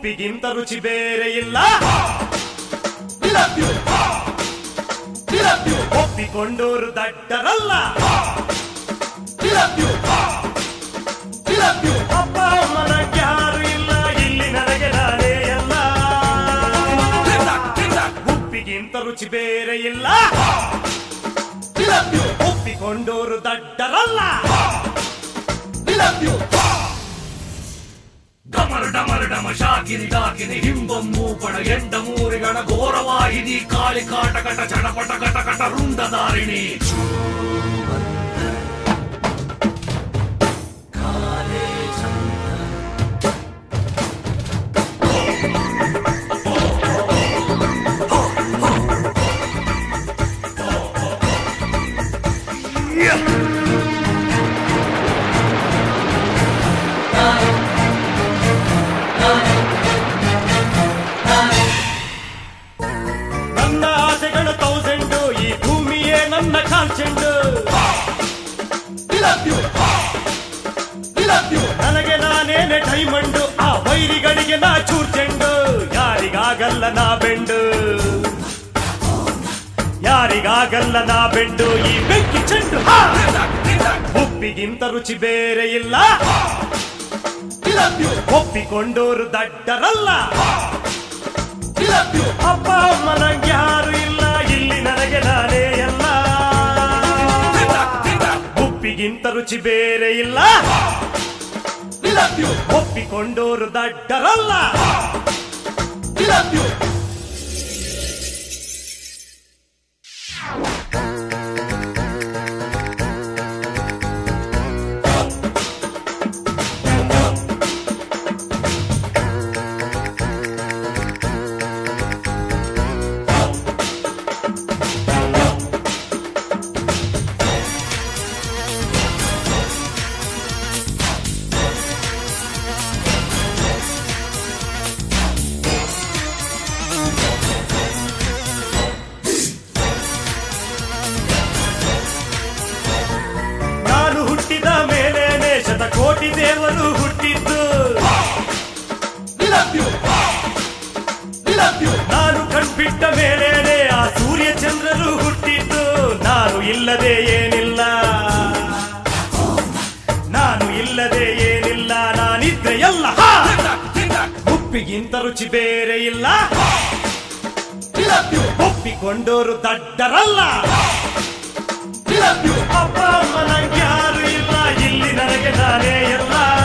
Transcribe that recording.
ಉಪ್ಪಿಗಿಂತ ರುಚಿ ಬೇರೆ ಇಲ್ಲ love you. We love you. ಒಪ್ಪಿಕೊಂಡೋರು ದಡ್ಡರಲ್ಲ We love you. We love you. ಅಪ್ಪ ಅಮ್ಮನ ಯಾರು ಇಲ್ಲ ಇಲ್ಲಿ ನನಗೆ ನಾನೇ ಎಲ್ಲ ಉಪ್ಪಿಗಿಂತ ರುಚಿ ಬೇರೆ ಇಲ್ಲ We love you. ಒಪ್ಪಿಕೊಂಡೋರು ದಡ್ಡರಲ್ಲ We love you. ಡಮರ ಡಮರ ಡಮ ಶಾಕಿನಿ ಡಾಕಿನಿ ಹಿಂಬಮ್ಮು ಪಡ ಎಂಡ ಮೂರಿಗಣ ಘೋರವಾಹಿನಿ ಕಾಳಿ ಕಾಟ ಕಟ ಚಟಪಟ ಕಟ ಕಟ ರುಂಡದಾರಿಣಿ ನನ್ನ ಆಸೆಗಳು ತೌಸಂಡು ಈ ಭೂಮಿಯೇ ನನ್ನ ಕಾಲ್ಚೆಂಡು We love you. We love you. ನನಗೆ ನಾನೇನೆ ಡೈಮಂಡು ಆ ವೈರಿಗಳಿಗೆ ನಾ ಚೂರ್ ಚೆಂಡು ಯಾರಿಗಾಗಲ್ಲ ನಾ ಬೆಂಡು ಯಾರಿಗಾಗಲ್ಲ ನಾ ಬೆಂಡು ಈ ಬೆಂಕಿ ಚೆಂಡು ಹಾ! ಉಪ್ಪಿಗಿಂತ ರುಚಿ ಬೇರೆ ಇಲ್ಲ We love you. ಒಪ್ಪಿಕೊಂಡೋರು ದಡ್ಡರಲ್ಲ We love you. ಅಪ್ಪ ಅಮ್ಮನ ಯಾರು ಇಲ್ಲ ಇಲ್ಲಿ ನನಗೆ ನಾನೇ ಎಲ್ಲ ಉಪ್ಪಿಗಿಂತ ರುಚಿ ಬೇರೆ ಇಲ್ಲ We love you. ಒಪ್ಪಿಕೊಂಡೋರು ದಡ್ಡರಲ್ಲ We love you. ನಾನು ಹುಟ್ಟಿದ ಮೇಲೇನೆ ಶತಕೋಟಿ ದೇವರು ಹುಟ್ಟಿದ್ದು We love you. We love you. ನಾನು ಕಣ್ಬಿಟ್ಟ ಮೇಲೇನೆ ಆ ಸೂರ್ಯ ಚಂದ್ರರು ಹುಟ್ಟಿದ್ದು ನಾನು ಇಲ್ಲದೆ ಏನಿಲ್ಲ ನಾನು ಇಲ್ಲದೆ ಏನಿಲ್ಲ ನಾನಿದ್ರೆ ಎಲ್ಲ ಹಾ! ಉಪ್ಪಿಗಿಂತ ರುಚಿ ಬೇರೆ ಇಲ್ಲ We love you. ಒಪ್ಪಿಕೊಂಡೋರು ದಡ್ಡರಲ್ಲ We love you. ಅಪ್ಪ ಅಮ್ಮನ ಯಾರು ಇಲ್ಲ ಇಲ್ಲಿ ನನಗೆ ನಾನೇ ಎಲ್ಲ